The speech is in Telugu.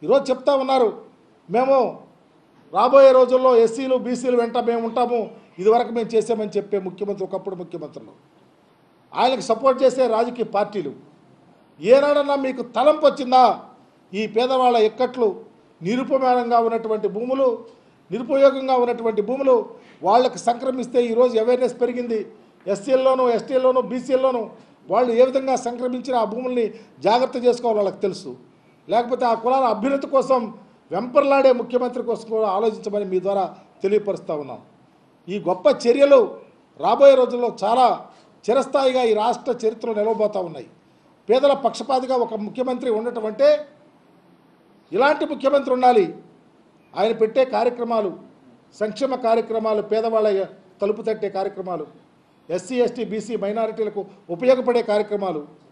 ఈరోజు చెప్తా ఉన్నారు మేము రాబోయే రోజుల్లో ఎస్సీలు బీసీలు వెంట మేము ఉంటాము ఇదివరకు మేము చేసామని చెప్పే ముఖ్యమంత్రి ఒకప్పుడు ముఖ్యమంత్రులు ఆయనకు సపోర్ట్ చేసే రాజకీయ పార్టీలు ఏనాడన్నా మీకు తలంపు వచ్చిందా ఈ పేదవాళ్ళ ఎక్కట్లు నిరుపమానంగా ఉన్నటువంటి భూములు నిరుపయోగంగా ఉన్నటువంటి భూములు వాళ్ళకి సంక్రమిస్తే ఈరోజు అవేర్నెస్ పెరిగింది ఎస్సీల్లోనూ ఎస్టీల్లోనూ బీసీల్లోనూ వాళ్ళు ఏ విధంగా సంక్రమించిన ఆ భూముల్ని జాగ్రత్త చేసుకోవాలో వాళ్ళకి తెలుసు లేకపోతే ఆ కులాల అభ్యున్నతి కోసం వెంపర్లాడే ముఖ్యమంత్రి కోసం కూడా ఆలోచించమని మీ ద్వారా తెలియపరుస్తూ ఉన్నాం ఈ గొప్ప చర్యలు రాబోయే రోజుల్లో చాలా చిరస్థాయిగా ఈ రాష్ట్ర చరిత్రలో నిలవబోతూ ఉన్నాయి పేదల పక్షపాతిగా ఒక ముఖ్యమంత్రి ఉండటం అంటే ఇలాంటి ముఖ్యమంత్రి ఉండాలి ఆయన పెట్టే కార్యక్రమాలు సంక్షేమ కార్యక్రమాలు పేదవాళ్ళ తలుపు తట్టే కార్యక్రమాలు ఎస్సీ ఎస్టీ బీసీ మైనారిటీలకు ఉపయోగపడే కార్యక్రమాలు